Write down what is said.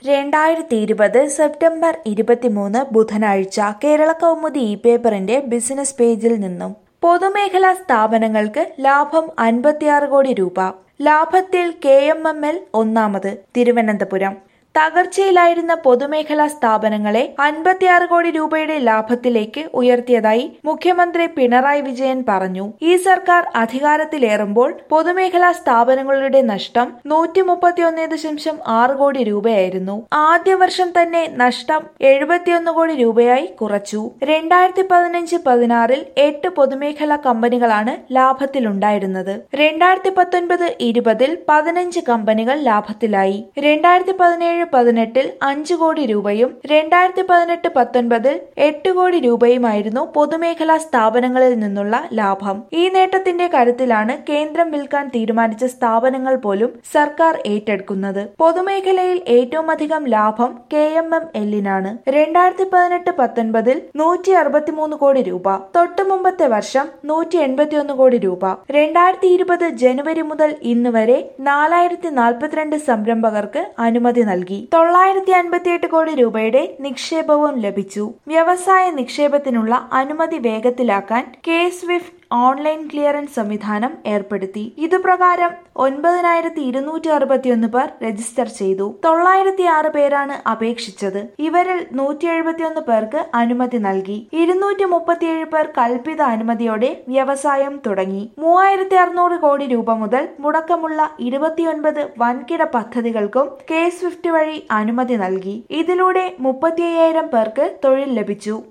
രണ്ടായിരത്തി ഇരുപത് സെപ്റ്റംബർ ഇരുപത്തിമൂന്ന് ബുധനാഴ്ച കേരള കൗമുദി ഇ പേപ്പറിന്റെ ബിസിനസ് പേജിൽ നിന്നും പൊതുമേഖലാ സ്ഥാപനങ്ങൾക്ക് ലാഭം അൻപത്തിയാറ് കോടി രൂപ ലാഭത്തിൽ കെ എം എം എൽ ഒന്നാമത് തിരുവനന്തപുരം തകർച്ചയിലായിരുന്ന പൊതുമേഖലാ സ്ഥാപനങ്ങളെ അൻപത്തിയാറ് കോടി രൂപയുടെ ലാഭത്തിലേക്ക് ഉയർത്തിയതായി മുഖ്യമന്ത്രി പിണറായി വിജയൻ പറഞ്ഞു ഈ സർക്കാർ അധികാരത്തിലേറുമ്പോൾ പൊതുമേഖലാ സ്ഥാപനങ്ങളുടെ നഷ്ടം നൂറ്റി മുപ്പത്തിയൊന്ന് ദശാംശം ആറ് കോടി രൂപയായിരുന്നു ആദ്യ വർഷം തന്നെ നഷ്ടം എഴുപത്തിയൊന്ന് കോടി രൂപയായി കുറച്ചു രണ്ടായിരത്തി പതിനഞ്ച് പതിനാറിൽ എട്ട് പൊതുമേഖലാ കമ്പനികളാണ് ലാഭത്തിലുണ്ടായിരുന്നത് രണ്ടായിരത്തി പത്തൊൻപത് ഇരുപതിൽ പതിനഞ്ച് കമ്പനികൾ ലാഭത്തിലായി രണ്ടായിരത്തി പതിനേഴ് പതിനെട്ടിൽ അഞ്ച് കോടി രൂപയും രണ്ടായിരത്തി പതിനെട്ട് പത്തൊൻപതിൽ എട്ട് കോടി രൂപയുമായിരുന്നു പൊതുമേഖലാ സ്ഥാപനങ്ങളിൽ നിന്നുള്ള ലാഭം ഈ നേട്ടത്തിന്റെ കരുത്തിലാണ് കേന്ദ്രം വിൽക്കാൻ തീരുമാനിച്ച സ്ഥാപനങ്ങൾ പോലും സർക്കാർ ഏറ്റെടുക്കുന്നത് പൊതുമേഖലയിൽ ഏറ്റവും അധികം ലാഭം കെ എം എം എല്ലിനാണ് രണ്ടായിരത്തി പതിനെട്ട് പത്തൊൻപതിൽ നൂറ്റി അറുപത്തിമൂന്ന് കോടി രൂപ തൊട്ടു മുമ്പത്തെ വർഷം നൂറ്റി എൺപത്തിയൊന്ന് കോടി രൂപ രണ്ടായിരത്തി ഇരുപത് ജനുവരി മുതൽ ഇന്ന് വരെ നാലായിരത്തി നാൽപ്പത്തിരണ്ട് സംരംഭകർക്ക് അനുമതി നൽകി തൊള്ളായിരത്തി അൻപത്തിയെട്ട് കോടി രൂപയുടെ നിക്ഷേപവും ലഭിച്ചു വ്യവസായ നിക്ഷേപത്തിനുള്ള അനുമതി വേഗത്തിലാക്കാൻ കെ സ്വിഫ്റ്റ് ഓൺലൈൻ ക്ലിയറൻസ് സംവിധാനം ഏർപ്പെടുത്തി ഇതുപ്രകാരം ഒൻപതിനായിരത്തി ഇരുന്നൂറ്റി അറുപത്തിയൊന്ന് പേർ രജിസ്റ്റർ ചെയ്തു തൊള്ളായിരത്തി ആറ് പേരാണ് അപേക്ഷിച്ചത് ഇവരിൽ നൂറ്റി എഴുപത്തിയൊന്ന് പേർക്ക് അനുമതി നൽകി ഇരുന്നൂറ്റി മുപ്പത്തിയേഴ് പേർ കൽപ്പിത അനുമതിയോടെ വ്യവസായം തുടങ്ങി മൂവായിരത്തി അറുന്നൂറ് കോടി രൂപ മുതൽ മുടക്കമുള്ള ഇരുപത്തിയൊൻപത് വൻകിട പദ്ധതികൾക്കും കെ സ്വിഫ്റ്റ് വഴി അനുമതി നൽകി ഇതിലൂടെ മുപ്പത്തി പേർക്ക് തൊഴിൽ ലഭിച്ചു